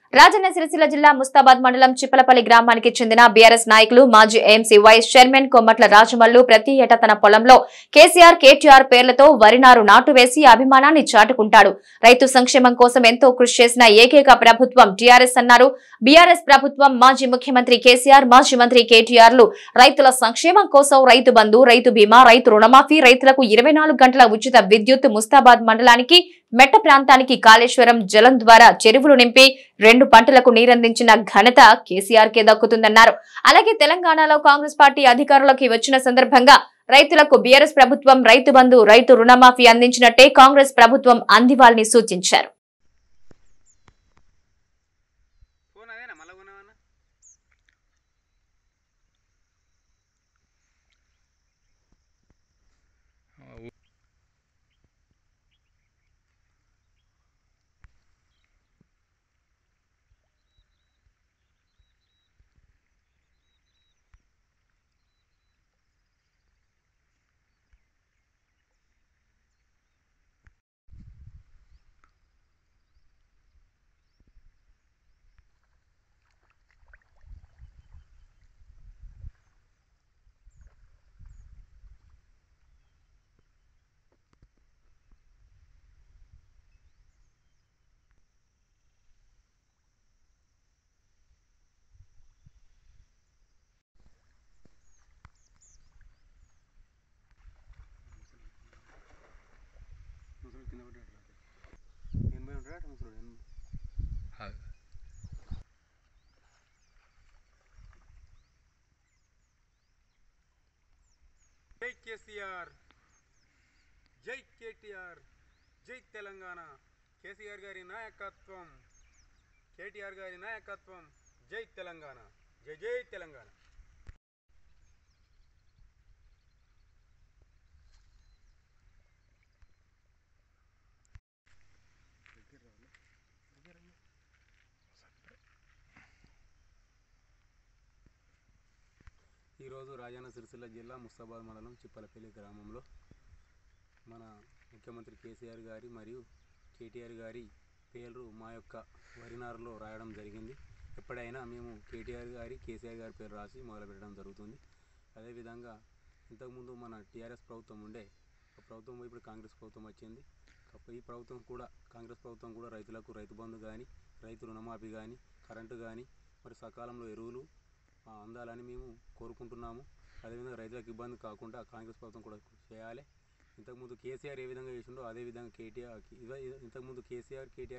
రాజన్న సిరిసిల్ల జిల్లా ముస్తాబాద్ మండలం చిప్పలపల్లి గ్రామానికి చెందిన బీఆర్ఎస్ నాయకులు మాజీ AMC vice chairman Kommatla Rajamallu ప్రతి ఏటా తన పొలంలో కేసీఆర్ కేటీఆర్ పేర్లతో వరినారు నాటు వేసి అభిమానాన్ని చాటుకుంటాడు రైతు సంక్షేమం కోసం ఎంతో కృషి చేసిన ఏకైక ప్రభుత్వం టీఆర్ఎస్ అన్నారు బీఆర్ఎస్ ప్రభుత్వం మాజీ ముఖ్యమంత్రి కేసీఆర్ మాజీ మంత్రి కేటీఆర్లు రైతుల సంక్షేమం కోసం రైతు బంధు రైతు బీమా రైతు రుణమాఫీ రైతులకు ఇరవై గంటల ఉచిత విద్యుత్ ముస్తాబాద్ మండలానికి మెట్ట ప్రాంతానికి కాళేశ్వరం జలం ద్వారా చెరువులు నింపి రెండు పంటలకు నీరందించిన ఘనత కేసీఆర్ కే దక్కుతుందన్నారు అలాగే తెలంగాణలో కాంగ్రెస్ పార్టీ అధికారంలోకి వచ్చిన సందర్భంగా రైతులకు బీఆర్ఎస్ ప్రభుత్వం రైతు బంధు రైతు రుణమాఫీ అందించినట్టే కాంగ్రెస్ ప్రభుత్వం అందివాలని సూచించారు ఫోన్ అదేనా మళ్ళా కొనేవన్నా ముసలి కింద పడ్డాడు ఎనభై ఉంటాడా ముసలు ఎనభై జై కేసీఆర్ జై కేటీఆర్ జై తెలంగాణ కేసీఆర్ గారి నాయకత్వం కేటీఆర్ గారి నాయకత్వం జై తెలంగాణ జై జై తెలంగాణ ఈరోజు రాజన్న సిరిసిల్ల జిల్లా ముస్తాబాద్ మండలం చిప్పలపల్లి గ్రామంలో మన ముఖ్యమంత్రి కేసీఆర్ గారి మరియు కేటీఆర్ గారి పేర్లు మా యొక్క వరినారులో రాయడం జరిగింది ఎప్పుడైనా మేము కేటీఆర్ గారి కేసీఆర్ గారి పేరు రాసి మొదలుపెట్టడం జరుగుతుంది అదేవిధంగా ఇంతకుముందు మన టీఆర్ఎస్ ప్రభుత్వం ఉండే ఆ ప్రభుత్వం ఇప్పుడు కాంగ్రెస్ ప్రభుత్వం వచ్చింది కాకపోతే ఈ ప్రభుత్వం కూడా కాంగ్రెస్ ప్రభుత్వం కూడా రైతులకు రైతు బంధు కానీ రైతు రుణమాఫీ కానీ కరెంటు కానీ మరి సకాలంలో ఎరువులు ఆ, అందాలని మేము కోరుకుంటున్నాము అదేవిధంగా రైతులకు ఇబ్బంది కాకుండా కాంగ్రెస్ ప్రభుత్వం కూడా చేయాలి ఇంతకుముందు కేసీఆర్ ఏ విధంగా చేసిండో అదే విధంగా కేటీఆర్ ఇదే ఇంతకుముందు కేసీఆర్ కేటీఆర్